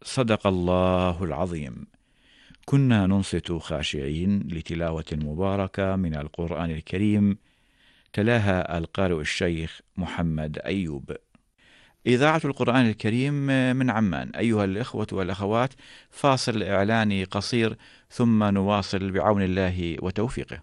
صدق الله العظيم كنا ننصت خاشعين لتلاوة مباركة من القرآن الكريم تلاها القارئ الشيخ محمد أيوب إذاعة القرآن الكريم من عمان أيها الإخوة والأخوات فاصل إعلاني قصير ثم نواصل بعون الله وتوفيقه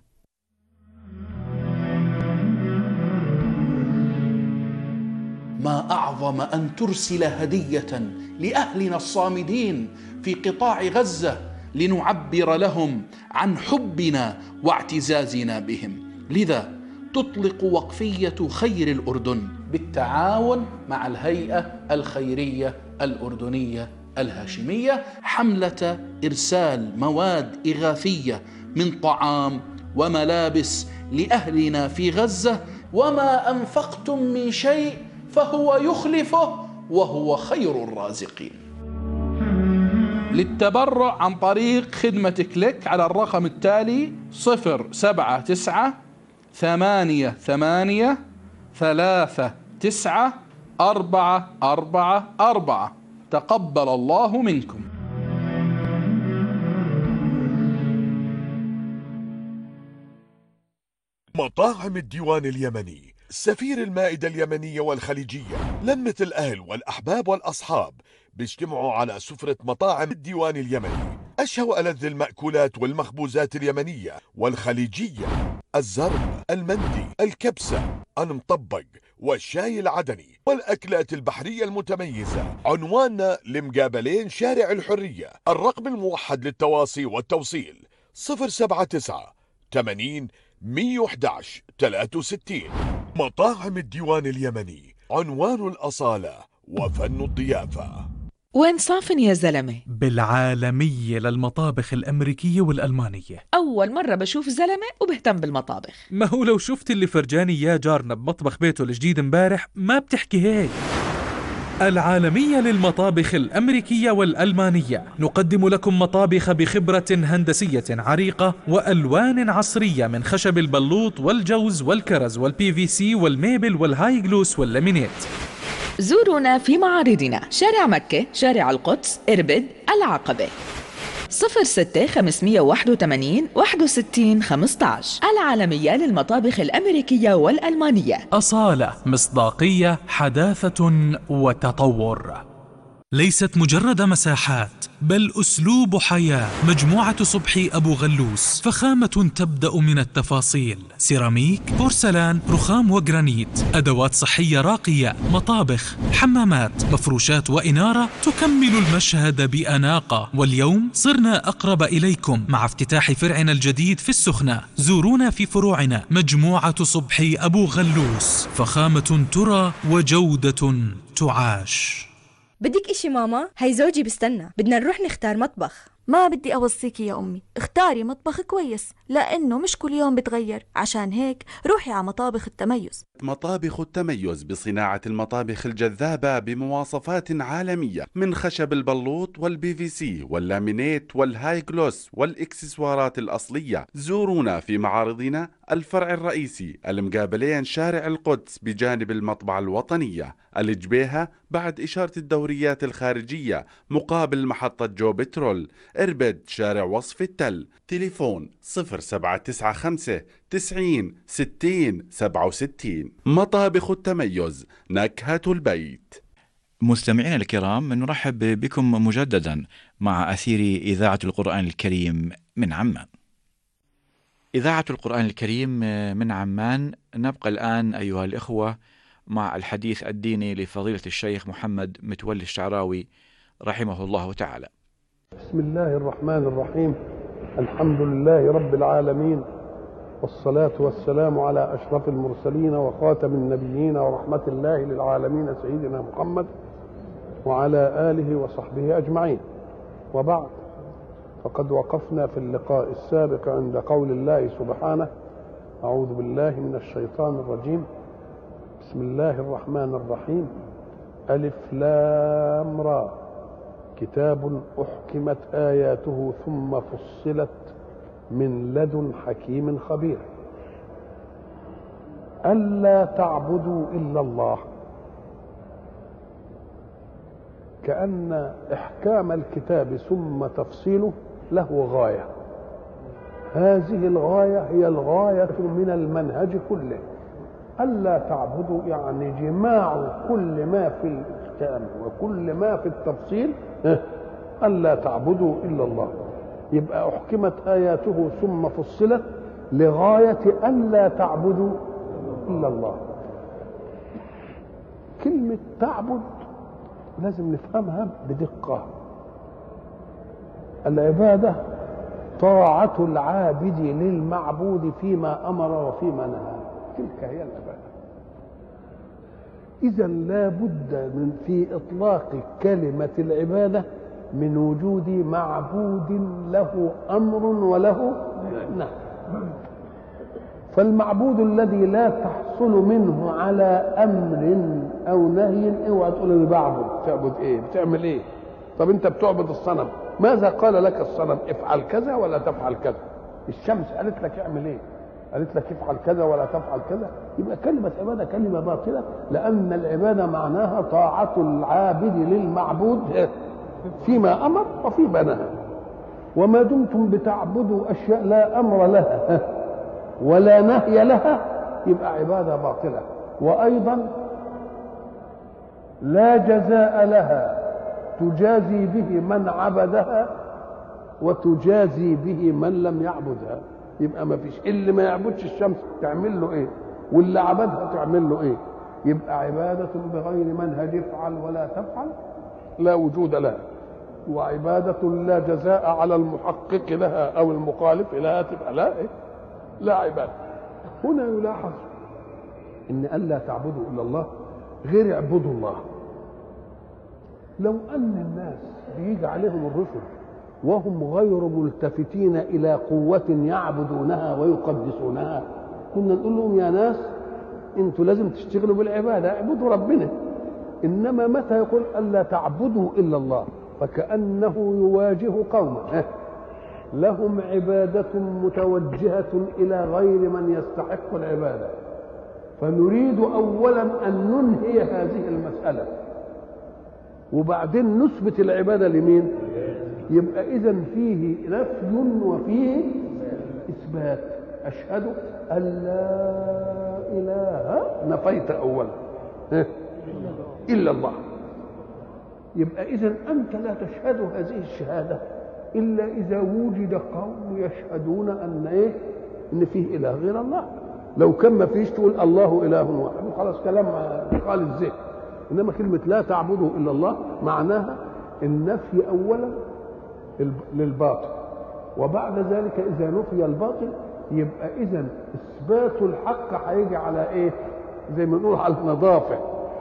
ما اعظم ان ترسل هديه لاهلنا الصامدين في قطاع غزه لنعبر لهم عن حبنا واعتزازنا بهم لذا تطلق وقفيه خير الاردن بالتعاون مع الهيئه الخيريه الاردنيه الهاشميه حمله ارسال مواد اغاثيه من طعام وملابس لاهلنا في غزه وما انفقتم من شيء فهو يخلفه وهو خير الرازقين للتبرع عن طريق خدمة كليك على الرقم التالي صفر سبعة تسعة ثمانية ثمانية ثلاثة تسعة أربعة أربعة أربعة تقبل الله منكم مطاعم الديوان اليمني سفير المائدة اليمنية والخليجية لمة الأهل والأحباب والأصحاب بيجتمعوا على سفرة مطاعم الديوان اليمني أشهى وألذ المأكولات والمخبوزات اليمنية والخليجية الزرب المندي الكبسة المطبق والشاي العدني والأكلات البحرية المتميزة عنواننا لمقابلين شارع الحرية الرقم الموحد للتواصي والتوصيل 079 80 111 63 مطاعم الديوان اليمني عنوان الأصالة وفن الضيافة وين صافن يا زلمة؟ بالعالمية للمطابخ الأمريكية والألمانية أول مرة بشوف زلمة وبهتم بالمطابخ ما هو لو شفت اللي فرجاني إياه جارنا بمطبخ بيته الجديد امبارح ما بتحكي هيك العالمية للمطابخ الأمريكية والألمانية نقدم لكم مطابخ بخبرة هندسية عريقة وألوان عصرية من خشب البلوط والجوز والكرز والبي في سي والميبل والهاي جلوس واللامينيت زورونا في معارضنا شارع مكة شارع القدس إربد العقبة صفر ستة خمسمية واحد وثمانين واحد وستين خمسطعش العالمية للمطابخ الأمريكية والألمانية أصالة مصداقية حداثة وتطور ليست مجرد مساحات بل أسلوب حياة مجموعة صبحي أبو غلوس فخامة تبدأ من التفاصيل سيراميك بورسلان رخام وجرانيت أدوات صحية راقية مطابخ حمامات مفروشات وإنارة تكمل المشهد بأناقة واليوم صرنا أقرب إليكم مع افتتاح فرعنا الجديد في السخنة زورونا في فروعنا مجموعة صبحي أبو غلوس فخامة ترى وجودة تعاش بدك إشي ماما؟ هي زوجي بستنى بدنا نروح نختار مطبخ ما بدي أوصيكي يا أمي اختاري مطبخ كويس لأنه مش كل يوم بتغير عشان هيك روحي على مطابخ التميز مطابخ التميز بصناعة المطابخ الجذابة بمواصفات عالمية من خشب البلوط والبي في سي واللامينيت والهاي جلوس والإكسسوارات الأصلية زورونا في معارضنا الفرع الرئيسي المقابلين شارع القدس بجانب المطبعة الوطنية الجبيهة بعد إشارة الدوريات الخارجية مقابل محطة جو بترول إربد شارع وصف التل تليفون 0795 90 60 67 مطابخ التميز نكهة البيت مستمعينا الكرام نرحب بكم مجددا مع أثير إذاعة القرآن الكريم من عمان إذاعة القرآن الكريم من عمان نبقى الآن أيها الإخوة مع الحديث الديني لفضيلة الشيخ محمد متولي الشعراوي رحمه الله تعالى بسم الله الرحمن الرحيم الحمد لله رب العالمين والصلاة والسلام على أشرف المرسلين وخاتم النبيين ورحمة الله للعالمين سيدنا محمد وعلى آله وصحبه أجمعين وبعد فقد وقفنا في اللقاء السابق عند قول الله سبحانه أعوذ بالله من الشيطان الرجيم بسم الله الرحمن الرحيم ألف لام را كتاب أحكمت آياته ثم فصلت من لدن حكيم خبير ألا تعبدوا إلا الله كأن إحكام الكتاب ثم تفصيله له غاية هذه الغاية هي الغاية من المنهج كله ألا تعبدوا يعني جماع كل ما في الإحكام وكل ما في التفصيل ألا تعبدوا إلا الله يبقى أحكمت آياته ثم فصلت لغاية ألا تعبدوا إلا الله كلمة تعبد لازم نفهمها بدقة العبادة طاعة العابد للمعبود فيما أمر وفيما نهى تلك هي العبادة إذا لا بد من في إطلاق كلمة العبادة من وجود معبود له أمر وله نهي فالمعبود الذي لا تحصل منه على امر او نهي اوعى تقول انا بعبد تعبد ايه بتعمل ايه طب انت بتعبد الصنم ماذا قال لك الصنم افعل كذا ولا تفعل كذا الشمس قالت لك اعمل ايه قالت لك افعل كذا ولا تفعل كذا يبقى كلمة عبادة كلمة باطلة لأن العبادة معناها طاعة العابد للمعبود فيما أمر وفيما نهى وما دمتم بتعبدوا أشياء لا أمر لها ولا نهي لها يبقى عبادة باطلة وأيضا لا جزاء لها تجازي به من عبدها وتجازي به من لم يعبدها يبقى ما فيش اللي ما يعبدش الشمس تعمل له ايه واللي عبدها تعمل له ايه يبقى عبادة بغير منهج افعل ولا تفعل لا وجود لها وعبادة لا جزاء على المحقق لها أو المخالف لها تبقى لا إيه؟ لا عبادة هنا يلاحظ ان الا تعبدوا الا الله غير اعبدوا الله لو ان الناس بيجي عليهم الرسل وهم غير ملتفتين الى قوة يعبدونها ويقدسونها كنا نقول لهم يا ناس انتوا لازم تشتغلوا بالعبادة اعبدوا ربنا انما متى يقول الا تعبدوا الا الله فكأنه يواجه قوما لهم عبادة متوجهة إلى غير من يستحق العبادة فنريد أولا أن ننهي هذه المسألة وبعدين نثبت العبادة لمين يبقى إذا فيه نفي وفيه إثبات أشهد أن لا إله نفيت أولا إلا الله يبقى إذا أنت لا تشهد هذه الشهادة إلا إذا وجد قوم يشهدون أن إيه؟ إن فيه إله غير الله لو كان ما فيش تقول الله إله واحد خلاص كلام قال الذهن إنما كلمة لا تعبدوا إلا الله معناها النفي أولا للباطل وبعد ذلك إذا نفي الباطل يبقى إذا إثبات الحق هيجي على إيه؟ زي ما نقول على النظافة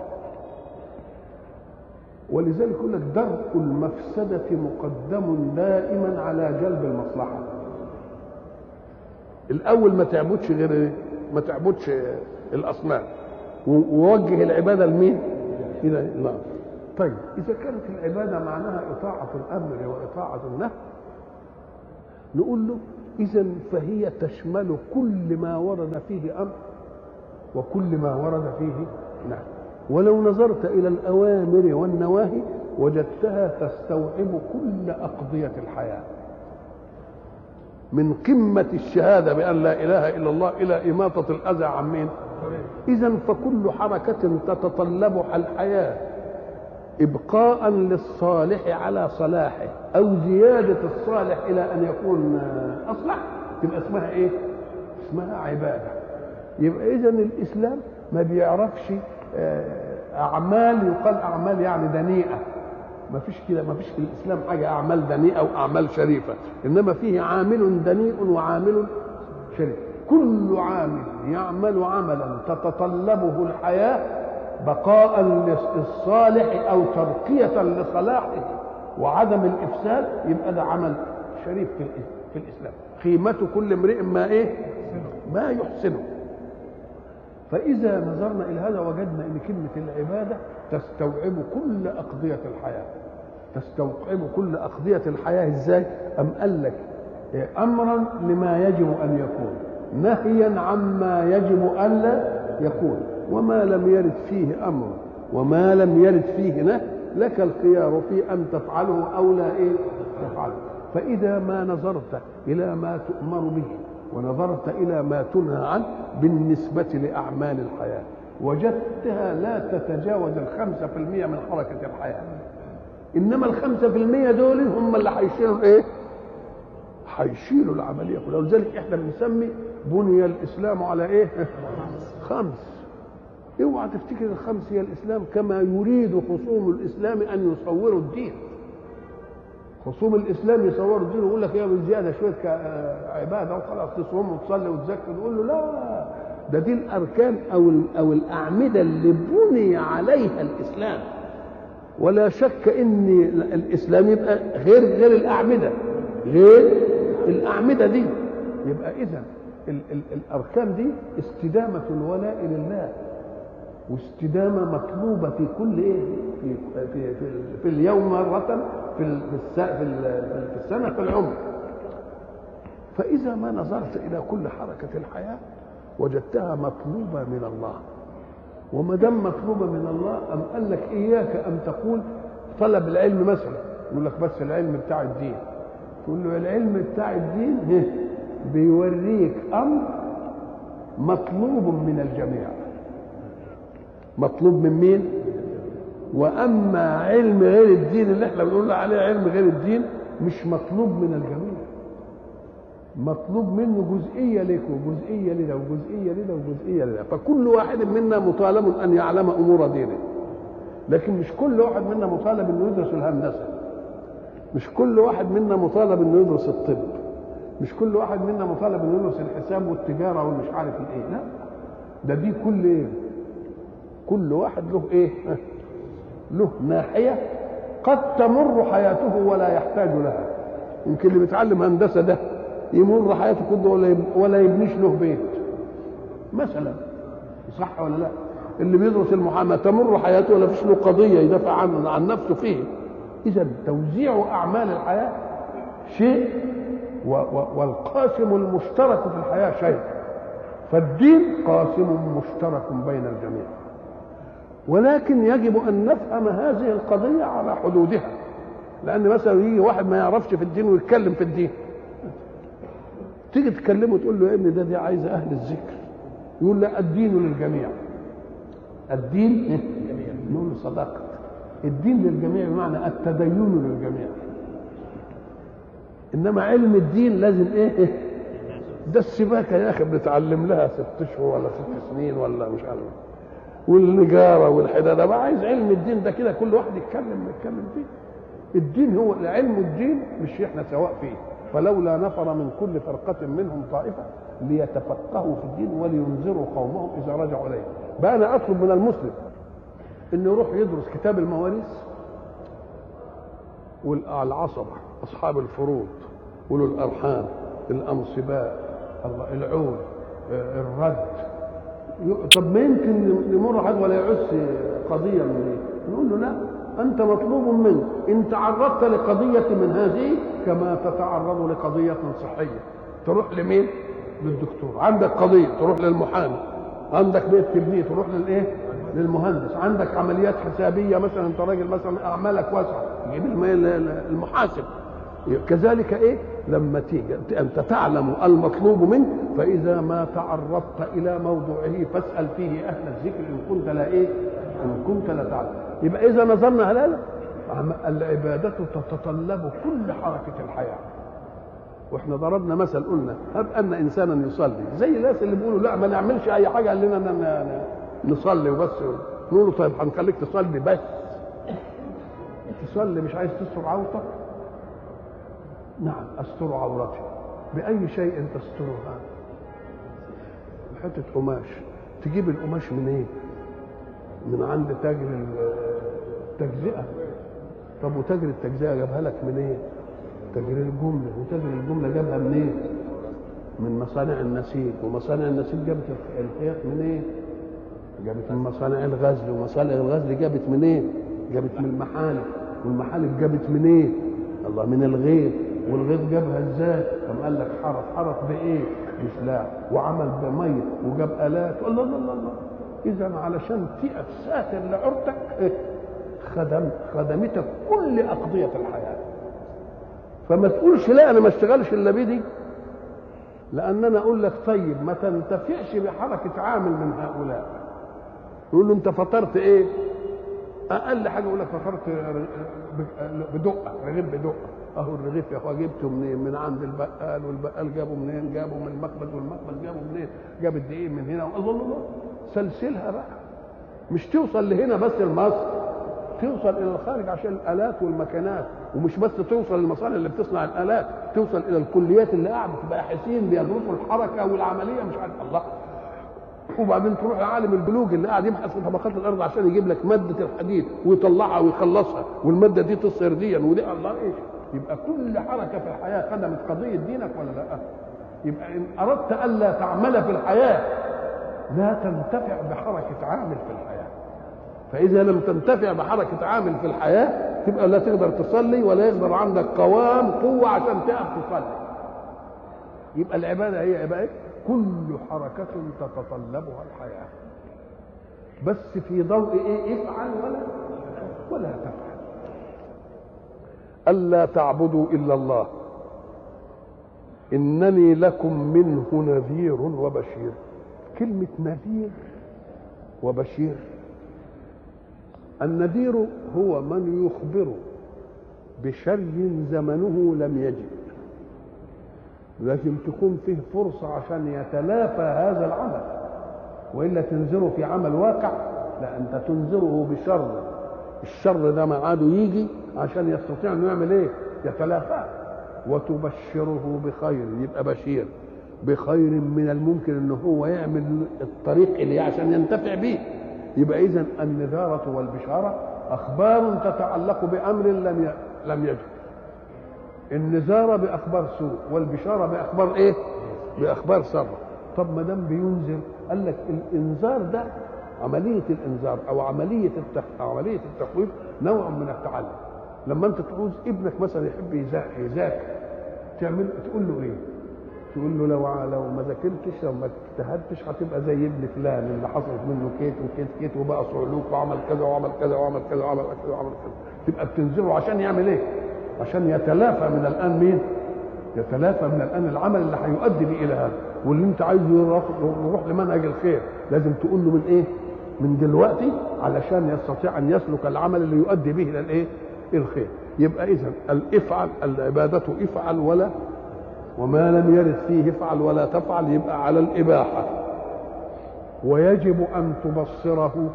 ولذلك يقول لك درء المفسدة مقدم دائما على جلب المصلحة الأول ما تعبدش غير إيه؟ ما تعبدش الأصنام ووجه العبادة لمين؟ إلى الله طيب إذا كانت العبادة معناها إطاعة الأمر وإطاعة النهي نقول له إذا فهي تشمل كل ما ورد فيه أمر وكل ما ورد فيه نهي ولو نظرت إلى الأوامر والنواهي وجدتها تستوعب كل أقضية الحياة من قمة الشهادة بأن لا إله إلا الله إلى إماطة الأذى عن مين؟ إذا فكل حركة تتطلب الحياة إبقاء للصالح على صلاحه أو زيادة الصالح إلى أن يكون أصلح تبقى اسمها إيه؟ اسمها عبادة يبقى إذا الإسلام ما بيعرفش اعمال يقال اعمال يعني دنيئه ما فيش كده ما فيش في الاسلام حاجه اعمال دنيئه واعمال شريفه انما فيه عامل دنيء وعامل شريف كل عامل يعمل عملا تتطلبه الحياه بقاء للصالح او ترقيه لصلاحه وعدم الافساد يبقى ده عمل شريف في في الاسلام قيمه كل امرئ ما ايه ما يحسنه فإذا نظرنا إلى هذا وجدنا أن كلمة العبادة تستوعب كل أقضية الحياة تستوعب كل أقضية الحياة إزاي؟ أم قال لك أمرا لما يجب أن يكون نهيا عما يجب ألا يكون وما لم يرد فيه أمر وما لم يرد فيه نهي لك الخيار في ان تفعله او لا ايه تفعله فاذا ما نظرت الى ما تؤمر به ونظرت الى ما تنهى عنه بالنسبه لاعمال الحياه وجدتها لا تتجاوز الخمسة في المية من حركة الحياة إنما الخمسة في المية دول هم اللي هيشيلوا إيه؟ هيشيلوا العملية كلها ولذلك إحنا بنسمي بني الإسلام على إيه؟ خمس اوعى تفتكر الخمس هي الإسلام كما يريد خصوم الإسلام أن يصوروا الدين خصوم الإسلام يصوروا الدين ويقول لك يا بالزيادة شوية عبادة وخلاص تصوم وتصلي وتزكي نقول له لا ده دي الاركان او او الاعمده اللي بني عليها الاسلام ولا شك ان الاسلام يبقى غير غير الاعمده غير الاعمده دي يبقى اذا ال ال الاركان دي استدامه الولاء لله واستدامه مطلوبه في كل ايه في في في, في اليوم مره في في في السنه في العمر فاذا ما نظرت الى كل حركه الحياه وجدتها مطلوبة من الله وما دام مطلوبة من الله أم قال لك إياك أن تقول طلب العلم مثلا يقول لك بس العلم بتاع الدين تقول له العلم بتاع الدين بيوريك أمر مطلوب من الجميع مطلوب من مين وأما علم غير الدين اللي احنا بنقول عليه علم غير الدين مش مطلوب من الجميع مطلوب منه جزئية لك وجزئية لده وجزئية لده وجزئية لده فكل واحد منا مطالب أن يعلم أمور دينه لكن مش كل واحد منا مطالب أنه يدرس الهندسة مش كل واحد منا مطالب أنه يدرس الطب مش كل واحد منا مطالب أنه يدرس الحساب والتجارة والمش عارف الإيه لا ده دي كل إيه كل واحد له إيه له ناحية قد تمر حياته ولا يحتاج لها يمكن اللي بيتعلم هندسة ده يمر حياته كله ولا ولا يبنيش له بيت مثلا صح ولا لا اللي بيدرس المحاماه تمر حياته ولا فيش له قضيه يدافع عن عن نفسه فيه اذا توزيع اعمال الحياه شيء و و والقاسم المشترك في الحياه شيء فالدين قاسم مشترك بين الجميع ولكن يجب ان نفهم هذه القضيه على حدودها لان مثلا يجي واحد ما يعرفش في الدين ويتكلم في الدين تيجي تكلمه تقول له يا ابني ده دي عايزه اهل الذكر يقول لا الدين للجميع الدين نقول له صدقت الدين للجميع بمعنى التدين للجميع انما علم الدين لازم ايه ده السباكه يا اخي بنتعلم لها ست اشهر ولا ست سنين ولا مش عارف والنجاره والحداده بقى عايز علم الدين ده كده كل واحد يتكلم يتكلم فيه الدين هو علم الدين مش احنا سواء فيه فلولا نفر من كل فرقة منهم طائفة ليتفقهوا في الدين ولينذروا قومهم إذا رجعوا إليه بقى أنا أطلب من المسلم إنه يروح يدرس كتاب المواريث والعصبة أصحاب الفروض أولو الأرحام الأنصباء العول الرد طب ما يمكن يمر حد ولا يعس قضية من دي نقول له لا أنت مطلوب منك إن تعرضت لقضية من هذه كما تتعرض لقضية صحية تروح لمين؟ للدكتور عندك قضية تروح للمحامي عندك بيت تبنيه تروح للايه؟ للمهندس عندك عمليات حسابية مثلا أنت راجل مثلا أعمالك واسعة تجيب المحاسب كذلك ايه لما تيجي انت تعلم المطلوب منك فاذا ما تعرضت الى موضوعه فاسال فيه اهل الذكر ان كنت لا ايه ان كنت لا تعلم يبقى اذا نظرنا هذا العباده تتطلب كل حركه الحياه واحنا ضربنا مثل قلنا هب ان انسانا يصلي زي الناس اللي بيقولوا لا ما نعملش اي حاجه قال لنا نصلي وبس نقول له طيب هنخليك تصلي بس تصلي مش عايز تستر عورتك نعم استر عورتي باي شيء تسترها حته قماش تجيب القماش من ايه من عند تاجر التجزئه طب وتاجر التجزئه جابها لك من ايه تاجر الجمله وتاجر الجمله جابها من ايه من مصانع النسيج ومصانع النسيج جابت الخيط من ايه جابت من مصانع الغزل ومصانع الغزل جابت من ايه جابت من المحالب والمحالب جابت من ايه الله من الغيط والغيط جابها ازاي قام قال لك حرف حرف بايه بسلاح وعمل بميه وجاب الات الله الله الله, الله. اذا علشان تقف ساتر لعورتك إيه؟ خدم خدمتك كل اقضيه الحياه فما تقولش لا انا ما اشتغلش الا بدي لان انا اقول لك طيب ما تنتفعش بحركه عامل من هؤلاء يقول له انت فطرت ايه اقل حاجه يقول لك فطرت بدقه رغيف بدقه اهو الرغيف يا اخويا جبته منين من عند البقال والبقال جابه منين جابه من المخبز والمخبز جابه منين جاب الدقيق من هنا الله الله سلسلها بقى مش توصل لهنا بس لمصر توصل الى الخارج عشان الالات والمكانات ومش بس توصل للمصانع اللي بتصنع الالات توصل الى الكليات اللي قاعده باحثين بيدرسوا الحركه والعمليه مش عارف الله وبعدين تروح لعالم البلوج اللي قاعد يبحث في طبقات الارض عشان يجيب لك ماده الحديد ويطلعها ويخلصها والماده دي تصهر ديا ودي الله ايش يبقى كل حركه في الحياه خدمت قضيه دينك ولا لا؟ يبقى ان اردت الا تعمل في الحياه لا تنتفع بحركه عامل في الحياه فاذا لم تنتفع بحركه عامل في الحياه تبقى لا تقدر تصلي ولا يقدر عندك قوام قوه عشان تقف تصلي يبقى العباده هي يبقى ايه؟ كل حركة تتطلبها الحياة بس في ضوء ايه افعل ولا ولا تفعل ألا تعبدوا إلا الله إنني لكم منه نذير وبشير كلمة نذير وبشير النذير هو من يخبر بشر زمنه لم يجد لازم تكون فيه فرصة عشان يتلافى هذا العمل وإلا تنذره في عمل واقع لا أنت تنذره بشر الشر ده ميعاده يجي عشان يستطيع انه يعمل ايه؟ يتلافاه وتبشره بخير يبقى بشير بخير من الممكن ان هو يعمل الطريق اللي عشان ينتفع به يبقى اذا النذارة والبشارة اخبار تتعلق بامر لم لم يجد النذاره باخبار سوء والبشاره باخبار ايه باخبار سر طب ما دام بينذر قال لك الانذار ده عمليه الانذار او عمليه التخ... عمليه التخويف نوع من التعلم لما انت تعوز ابنك مثلا يحب يذاكر تعمل تقول له ايه تقول له لو لو ما ذاكرتش لو ما اجتهدتش هتبقى زي ابن فلان اللي حصلت منه كيت وكيت كيت وبقى صعلوك وعمل كذا وعمل كذا وعمل كذا وعمل كذا وعمل كذا تبقى بتنذره عشان يعمل ايه؟ عشان يتلافى من الان مين؟ يتلافى من الان العمل اللي هيؤدي به الى هذا واللي انت عايزه يروح, يروح لمنهج الخير لازم تقول له من ايه؟ من دلوقتي علشان يستطيع ان يسلك العمل اللي يؤدي به الى الايه؟ الخير يبقى اذا الافعل العباده افعل ولا وما لم يرد فيه افعل ولا تفعل يبقى على الاباحه ويجب ان تبصره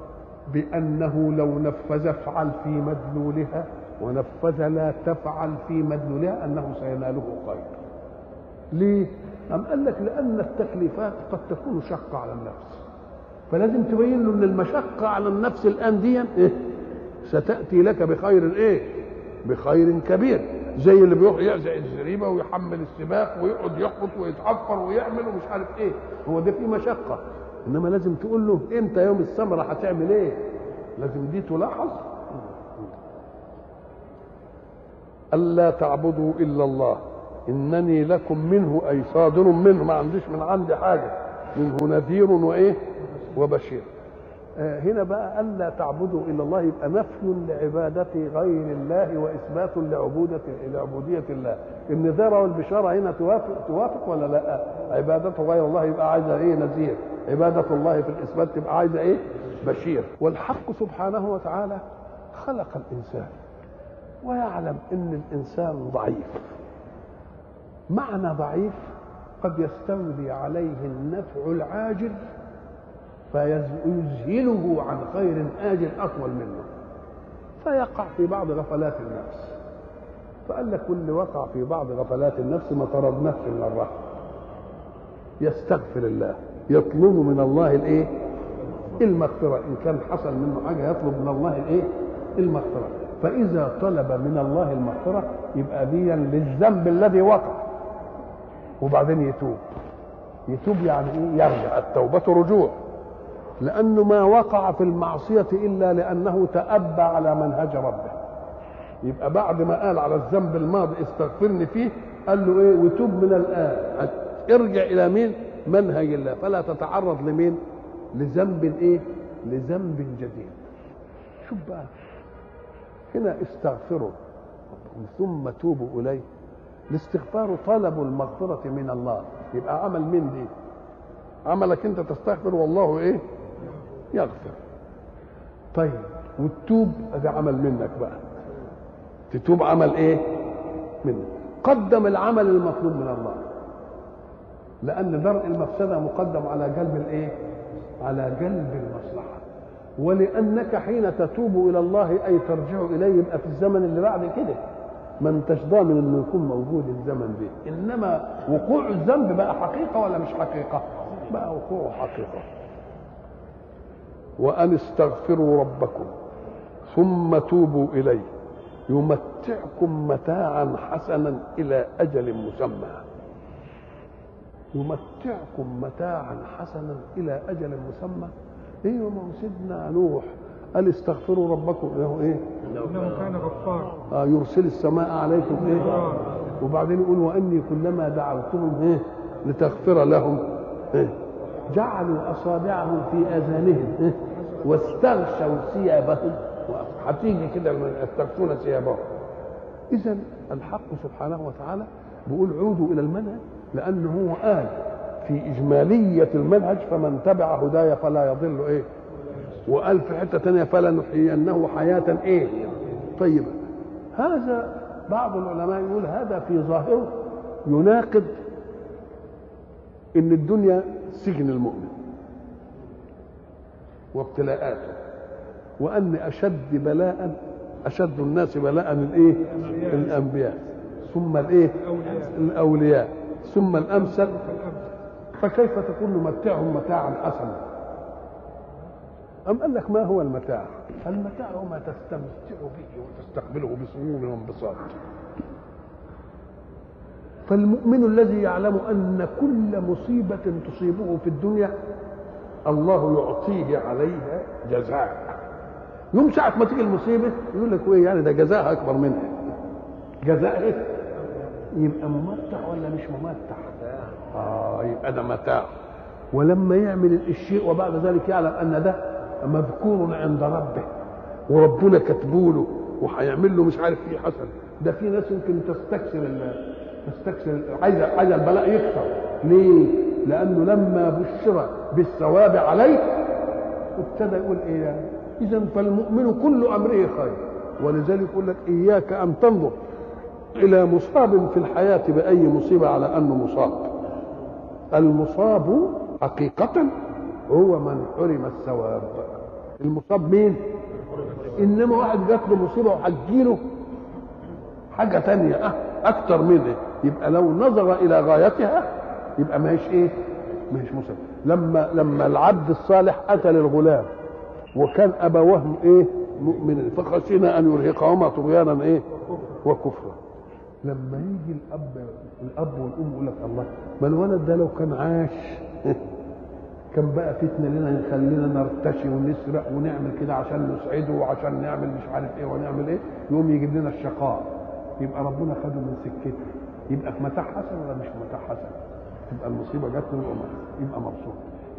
بانه لو نفذ افعل في مدلولها ونفذ لا تفعل في مدلولها انه سيناله خير ليه أم قال لك لأن التكليفات قد تكون شقة على النفس فلازم تبين له أن المشقة على النفس الآن دي إيه؟ ستأتي لك بخير إيه؟ بخير كبير زي اللي بيروح يعزق الزريبة ويحمل السباق ويقعد يحبط ويتحفر ويعمل ومش عارف إيه هو ده فيه مشقة إنما لازم تقول له إمتى يوم الثمرة هتعمل إيه؟ لازم دي تلاحظ ألا تعبدوا إلا الله إنني لكم منه أي صادر منه ما عنديش من عندي حاجة منه نذير وإيه وبشير آه هنا بقى ألا تعبدوا إلا الله يبقى نفي لعبادة غير الله وإثبات لعبودة لعبودية الله النذارة والبشارة هنا توافق توافق ولا لا عبادة غير الله يبقى عايزة إيه نذير عبادة الله في الإثبات تبقى عايزة إيه بشير والحق سبحانه وتعالى خلق الإنسان ويعلم ان الانسان ضعيف معنى ضعيف قد يستولي عليه النفع العاجل فيذهله عن خير آجل أطول منه فيقع في بعض غفلات النفس فقال لك كل وقع في بعض غفلات النفس ما طردناش من الرحمة يستغفر الله يطلب من الله الايه المغفرة إن كان حصل منه حاجة يطلب من الله الايه المغفرة فإذا طلب من الله المغفرة يبقى ديا للذنب الذي وقع وبعدين يتوب يتوب يعني ايه يرجع التوبة رجوع لأنه ما وقع في المعصية إلا لأنه تأبى على منهج ربه يبقى بعد ما قال على الذنب الماضي استغفرني فيه قال له ايه وتوب من الآن ارجع إلى مين منهج الله فلا تتعرض لمين لذنب ايه لذنب جديد شوف بقى هنا استغفروا ربكم ثم توبوا اليه الاستغفار طلب المغفرة من الله يبقى عمل مين دي عملك انت تستغفر والله ايه يغفر طيب والتوب ده عمل منك بقى تتوب عمل ايه منك قدم العمل المطلوب من الله لان درء المفسده مقدم على جلب الايه على جلب المصلحه ولانك حين تتوب الى الله اي ترجع اليه يبقى في الزمن اللي بعد كده ما انتش ضامن انه يكون موجود الزمن ده انما وقوع الذنب بقى حقيقه ولا مش حقيقه بقى وقوعه حقيقه وان استغفروا ربكم ثم توبوا اليه يمتعكم متاعا حسنا الى اجل مسمى يمتعكم متاعا حسنا الى اجل مسمى ايوه ما هو سيدنا نوح قال استغفروا ربكم له ايه؟ انه كان غفارا آه يرسل السماء عليكم ايه؟ وبعدين يقول واني كلما دعوتهم ايه؟ لتغفر لهم ايه؟ جعلوا اصابعهم في اذانهم ايه؟ واستغشوا ثيابهم هتيجي كده يستغشون ثيابهم اذا الحق سبحانه وتعالى بيقول عودوا الى المنهج لانه هو قال في اجماليه المنهج فمن تبع هداي فلا يضل ايه وقال في حته ثانيه فلنحيينه حياه ايه طيبه هذا بعض العلماء يقول هذا في ظاهره يناقض ان الدنيا سجن المؤمن وابتلاءاته وان اشد بلاء اشد الناس بلاء الايه الانبياء ثم الايه الاولياء ثم الامثل فكيف تكون نمتعهم متاعا حسنا أم قال لك ما هو المتاع المتاع هو ما تستمتع به وتستقبله بسرور وانبساط فالمؤمن الذي يعلم أن كل مصيبة تصيبه في الدنيا الله يعطيه عليها جزاء يوم ساعة ما تيجي المصيبة يقول لك ايه يعني ده جزاء أكبر منها جزاء ايه؟ يبقى ممتع ولا مش ممتع؟ اه يبقى ده متاع ولما يعمل الشيء وبعد ذلك يعلم ان ده مذكور عند ربه وربنا كاتبوله وهيعمل له مش عارف ايه حسن ده في ناس يمكن تستكثر تستكثر عايزه عايزه البلاء يكثر ليه؟ لانه لما بشر بالثواب عليه ابتدى يقول ايه يعني؟ اذا فالمؤمن كل امره خير ولذلك يقول لك اياك ان تنظر الى مصاب في الحياه باي مصيبه على انه مصاب المصاب حقيقه هو من حرم الثواب المصاب مين انما واحد جات له مصيبه وهتجيله حاجه تانية اكتر منه يبقى لو نظر الى غايتها يبقى ما هيش ايه ما هيش مصيبه لما لما العبد الصالح اتى للغلام وكان ابواه ايه مؤمنين فخشينا ان يرهقهما طغيانا ايه وكفرا لما يجي الاب الاب والام يقول لك الله ما الولد ده لو كان عاش كان بقى فتنه لنا يخلينا نرتشي ونسرق ونعمل كده عشان نسعده وعشان نعمل مش عارف ايه ونعمل ايه يقوم يجيب لنا الشقاء يبقى ربنا خده من سكته يبقى في متاع حسن ولا مش في متاع حسن تبقى المصيبه جات له يبقى مبسوط